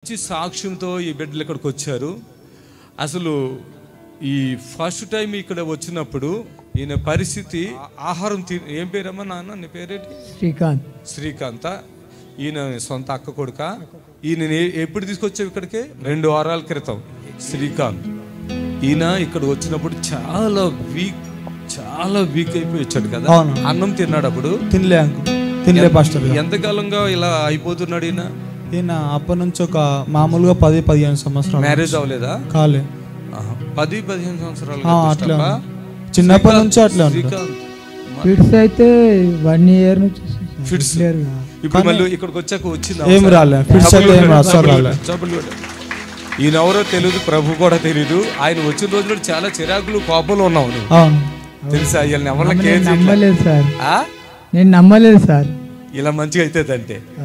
మంచి సాక్ష్యంతో ఈ బిడ్డలు ఇక్కడికి వచ్చారు అసలు ఈ ఫస్ట్ టైం ఇక్కడ వచ్చినప్పుడు ఈయన పరిస్థితి ఆ- ఆహారం తి ఏం పేరమ్మా నాన్న నీ పేరేంటి శ్రీకాంత్ శ్రీకాంత ఈయన సొంత అక్క కొడుక ఈయన ఏ- ఎప్పుడు తీసుకొచ్చావు ఇక్కడికి రెండు వారాల క్రితం శ్రీకాంత్ ఈయన ఇక్కడ వచ్చినప్పుడు చాలా వీక్ చాలా వీక్ అయిపోయి వచ్చాడు కదా అవును. అన్నం తిన్నాడు అప్పుడు తినలే అంకు తినలే పాస్టర్ గారు. ఎంతకాలంగా ఇలా అయిపోతున్నాడు ఈయన ఈయన అప్పటి నుంచి ఒక మామూలుగా పది పదిహేను సంవత్సరాలు మ్యారేజ్ అవ్వలేదా కాలే ఆహా. పది పదిహేను సంవత్సరాలు ఆ, అట్లా చిన్నప్పటి నుంచి అట్లా ఉంటుంది శ్రీకాంత్ ఫిట్స్ అయితే వన్ ఇయర్ నుంచి వస్తుంది సార్. ఫిట్స్ Clear గా. ఇప్పుడు మళ్ళీ ఇక్కడికి వచ్చాక వచ్చింది ఏం రాలే ఫిట్స్ అయితే ఏం అసలు రాలే ఈయన ఎవరో తెలియదు ప్రభు కూడా తెలియదు ఆయన వచ్చిన రోజులు చాలా చిరాకులు కోపంలో ఉన్నావు నువ్వు అవును తెలుసా వీళ్ళని ఎవరిని నేను కేర్ చేయట్లా. నమ్మలేదు సార్ ఆ? నేను నమ్మలేదు సార్ ఇలా మంచిగా అవుతుందంటే ఆ,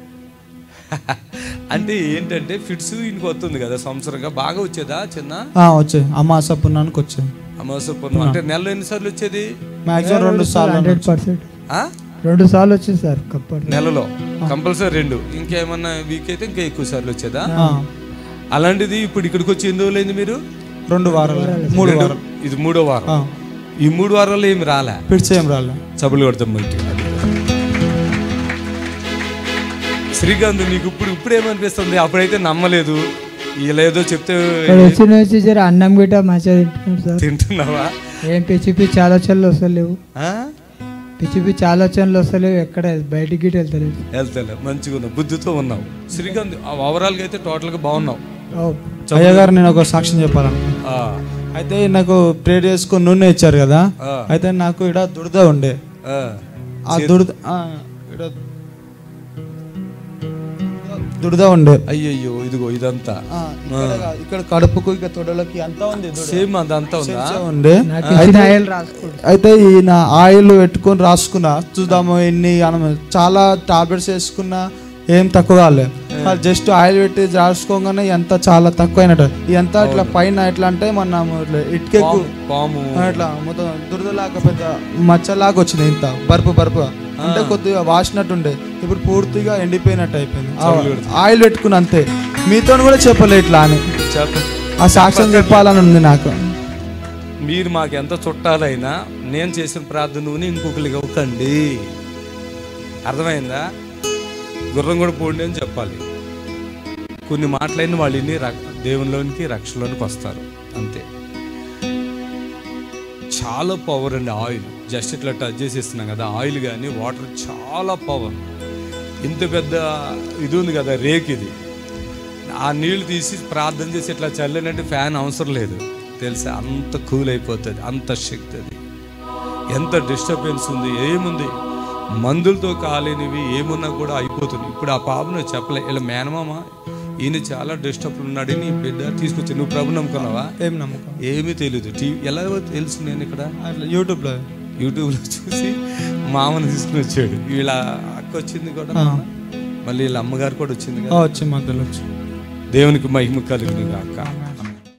అంటే ఏంటంటే ఫిట్స్ ఈయనకి వస్తుంది కదా సంవత్సరంగా బాగా వచ్చేదా చిన్న ఆ, వచ్చాయి అమాస పున్నానికి వచ్చాయి అమావాస్య పూర్ణిమ అంటే నెలలో ఎన్నిసార్లు వచ్చేది మాక్సిమం రెండు సార్లు హండ్రెడ్ పర్సెంట్ ఆ? రెండు సార్లు వచ్చింది సార్ కప్పటి నెలలో కంపల్సరీ రెండు ఇంకేమన్నా వీక్ అయితే ఇంకా ఎక్కువ సార్లు వచ్చేదా ఆ, అలాంటిది ఇప్పుడు ఇక్కడికి వచ్చి ఎన్ని రోజులైంది మీరు రెండు వారాలు మూడు రెండు- వారాలు ఇది మూడో వారం ఆ, ఈ మూడు వారాల్లో ఏమి రాలే ఫిట్స్ ఏం రాలే చబులు కొడతాం బయట శ్రీకాంత్ నీకు ఇప్పుడు ఇప్పుడు ఏమనిపిస్తుంది అప్పుడైతే నమ్మలేదు ఇలా ఏదో చెప్తే ఇక్కడ వచ్చిన నుంచి జర అన్నం గిట్ట మంచిగా తింటున్నాం సార్ తింటున్నావా ఏం పిచ్చి పిచ్చి ఆలోచనలు వస్తలేవు ఆ? పిచ్చి పిచ్చి ఆలోచనలు వస్తలేవు ఎక్కడ బయటికి గిట్ట వెళ్తలేదు వెళ్తాలే మంచిగా ఉన్నావు బుద్ధితో ఉన్నావు శ్రీకాంత్ ఓవరాల్గా అయితే టోటల్గా బాగున్నావు ఓ, అయ్యగారు నేను ఒక సాక్ష్యం చెప్పాలను ఆ, అయితే నాకు ప్రేర్ చేసుకుని నూనె ఇచ్చారు కదా ఆ. అయితే నాకు ఇక్కడ దురద ఉండే ఆ. ఆ దురద ఆ, ఈడ దురద ఉండే అయ్యయ్యో ఇదిగో ఇదంతా ఆ, ఇక్కడ కాదు, ఇక్కడ కడుపుకు ఇక తొడలకి అంతా ఉంది దురద. సేమ్ అదంతా ఉందా కొంచెం ఉండే నాకు ఇచ్చిన ఆయిల్ రాసుకోండి అయితే ఈయన ఆయిల్ పెట్టుకొని రాసుకున్నా చూద్దాము ఎన్ని అనం- చాలా టాబ్లెట్స్ వేసుకున్నా ఏం తక్కువ కాలే జస్ట్ ఆయిల్ పెట్టి రాసుకోగానే ఎంత చాలా తక్కువ అయినట్టు ఎంత ఇట్లా పైన ఎట్లా అంటే మన ఇట్లా ఇటుకెక్కు పాము ఇట్లా మొత్తం దురదలాగా పెద్ద మచ్చలాగా వచ్చింది ఇంత బరుపు బరుపు అంటే కొద్దిగా వాసినట్టుండే ఇప్పుడు పూర్తిగా ఎండిపోయినట్టు అయిపోయింది ఆ ఆయిల్ పెట్టుకుని అంతే మీతో కూడా చెప్పలే ఇట్లా అని చెప్ప ఆ సాక్ష్యం చెప్పాలని ఉంది నాకు మీరు మాకు ఎంత చుట్టాలైనా నేను చేసిన ప్రార్థనని ఇంకొకరికి ఇవ్వకండి అర్థమైందా గుర్రం కూడా పోండి అని చెప్పాలి కొన్ని మాటలైన వాళ్ళు ఇన్ని రక్- దేవునిలోనికి రక్షలోనికి వస్తారు అంతే చాలా పవర్ అండి ఆయిల్ జస్ట్ ఇట్లా టచ్ చేసి ఇస్తున్నాం కదా ఆయిల్ కానీ వాటర్ చాలా పవర్ ఇంత పెద్ద ఇది ఉంది కదా రేక్ ఇది ఆ నీళ్లు తీసి ప్రార్థన చేసి ఇట్లా చల్లినట్టు ఫ్యాన్ అవసరం లేదు తెలుసా అంత కూల్ అయిపోతుంది అంత శక్తి అది ఎంత డిస్టర్బెన్స్ ఉంది ఏముంది మందులతో కాలేనివి ఏమున్నా కూడా అయిపోతుంది ఇప్పుడు ఆ పాపను చెప్పలే ఇలా మేనమామ ఈయన చాలా డిస్టర్బ్ ఉన్నాడు నీ బిడ్డ తీసుకొచ్చి నువ్వు ప్రభు నమ్ముకున్నావా ఏం నమ్మకం ఏమీ తెలియదు టీవీ ఎలా తెలుసు నేను ఇక్కడ అట్లా యూట్యూబ్లో యూట్యూబ్లో చూసి మామను తీసుకుని వచ్చాడు వీళ్ళ అక్క వచ్చింది కూడా ఆ. మళ్ళీ వీళ్ళ అమ్మగారు కూడా వచ్చింది ఆ, కదా వచ్చి మధ్యలో వచ్చి దేవునికి మహిమ కలుగును గాక